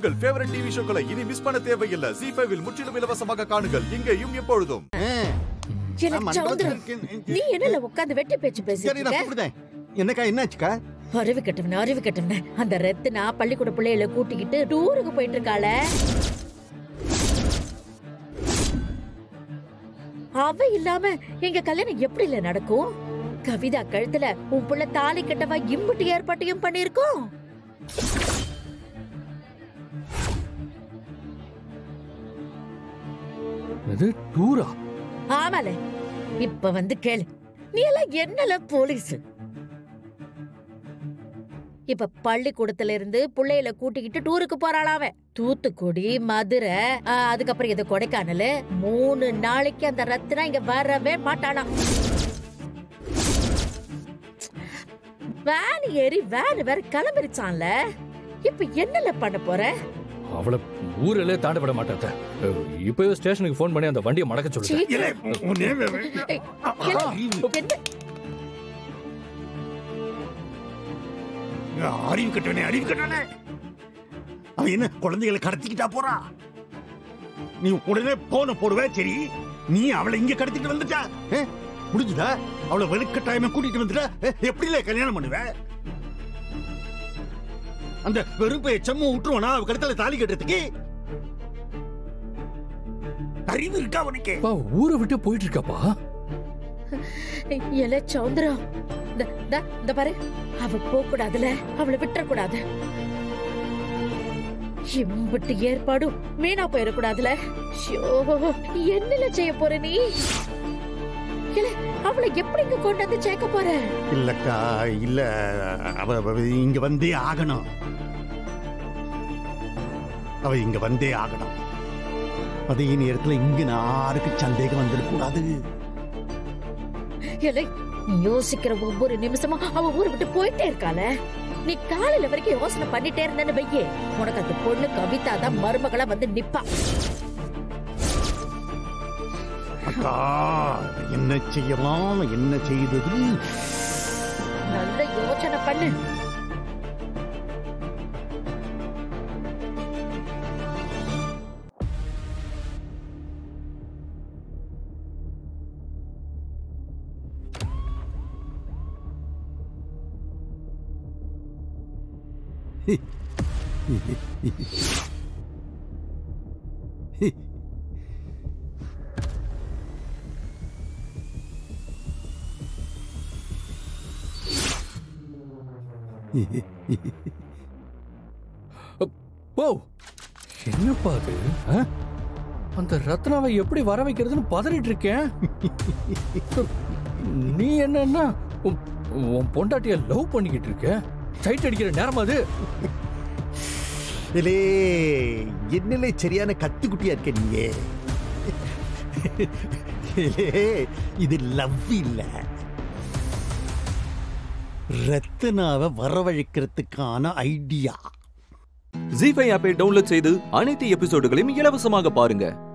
உங்கள் favourite TV ஷோக்களை இனி miss பண்ண தேவையில்லை ஜி ஃபைவில் முற்றிலும் இலவசமாக காணுங்கள் இங்கேயும் எப்பொழுதும் எனக்கு சௌந்தரம் நீ என்னல உட்கார்ந்து வெட்டி பேச்சு பேசிட்டு சரி நான் இருக்க கூப்பிடுதேன் என்னக்கா என்னாச்சுக்கா அறிவு கட்டவன அறிவு கட்டவன அந்த ரத்தினா பள்ளிக்கூட பிள்ளைகளை கூட்டிக்கிட்டு டூருக்கு போயிட்டு இருக்காள அவ இல்லாம எங்க கல்யாணம் எப்படி இல்ல நடக்கும் கவிதா கழுத்துல உன் புள்ள தாலி கட்டவா இம்புட்டு ஏற்பாட்டையும் பண்ணிருக்கோம் இது டூரா ஆமால இப்ப வந்து கேளு நீ எல்லாம் என்னல போலீஸ் இப்ப பள்ளிக்கூடத்துல இருந்து புள்ளையில கூட்டிக்கிட்டு டூருக்கு போறாளாம் அவன் தூத்துக்குடி மதுரை ஆ, அதுக்கப்புறம் இது கொடைக்கானல் மூணு நாளைக்கு அந்த ரத்னா இங்க வரவே மாட்டானாம் வேன் ஏறி வேன் வேற கிளம்பிருச்சான்ல இப்ப என்னல பண்ண போற அவளை ஊரிலே தாண்ட விட மாட்டாத்த இப்பவே ஸ்டேஷனுக்கு ஃபோன் பண்ணி அந்த வண்டியை மடக்க சீ, சொல்லுங்க ஏய், என்ன அறிவு கட்டவனே அறிவு கட்டவனே அவன் என்ன குழந்தைகளை கடத்திக்கிட்டா போறா நீ உடனே போன போடுவ சரி நீ அவளை இங்க கடத்திட்டு வந்துட்டா ஏ, முடிஞ்சுதா அவளை வெறுக்கட்டாயமா கூட்டிட்டு வந்துட்டா ஏ, எப்படில கல்யாணம் பண்ணுவ அந்த வெறுப்பை செம்ம விட்டுருவானா அவ கழுத்துல தாலி கட்டுறதுக்கு அறிவு இருக்கா உனக்கு அப்பா ஊரை விட்டு போயிட்டு இருக்காப்பா எல சௌந்தரம் இந்த- இந்த இந்த பாரு அவ போக கூடாதுல அவளை விட்டுற கூடாது இம்புட்டு ஏற்பாடும் வீணா போயிடக்கூடாதுல ஷோ என்னல செய்ய போற நீ இல்ல அவளை எப்படி இங்க கொண்டு வந்து சேர்க்க போற இல்லக்கா இல்ல அவ அவ இங்க வந்தே ஆகணும் அவ இங்க வந்தே ஆகணும் அதே நேரத்துல இங்க யாருக்கு சந்தேகம் வந்துடக்கூடாது இல்லை நீ யோசிக்கிற ஒவ்வொரு நிமிஷமும் அவ ஊரை விட்டு போயிட்டே இருக்கால நீ காலையில வரைக்கும் யோசனை பண்ணிட்டே இருந்தேன்னு வையே உனக்கு அந்த பொண்ணு கவிதா தான் மருமகளா வந்து நிப்பா அக்கா என்ன செய்யலாம் என்ன செய்தது நல்ல யோசனை பண்ணு ஓ என்னப்பா அது ஆ? அந்த ரத்னாவை எப்படி வர வைக்கிறதுன்னு பதறிட்டு இருக்கேன் நீ என்னன்னா உன் உன் பொண்டாட்டிய லவ் பண்ணிக்கிட்டு இருக்க சைட் அடிக்கிற நேரம் அது இலே என்னலே சரியான கத்துக்குட்டியா இருக்க நீங்க இலே, இது லவ் இல்ல ரத்னாவை வரவழைக்கிறதுக்கான ஐடியா ஜி ஃபைவ் ஆப்பை டவுன்லோட் செய்து அனைத்து எபிசோடுகளையும் இலவசமாக பாருங்க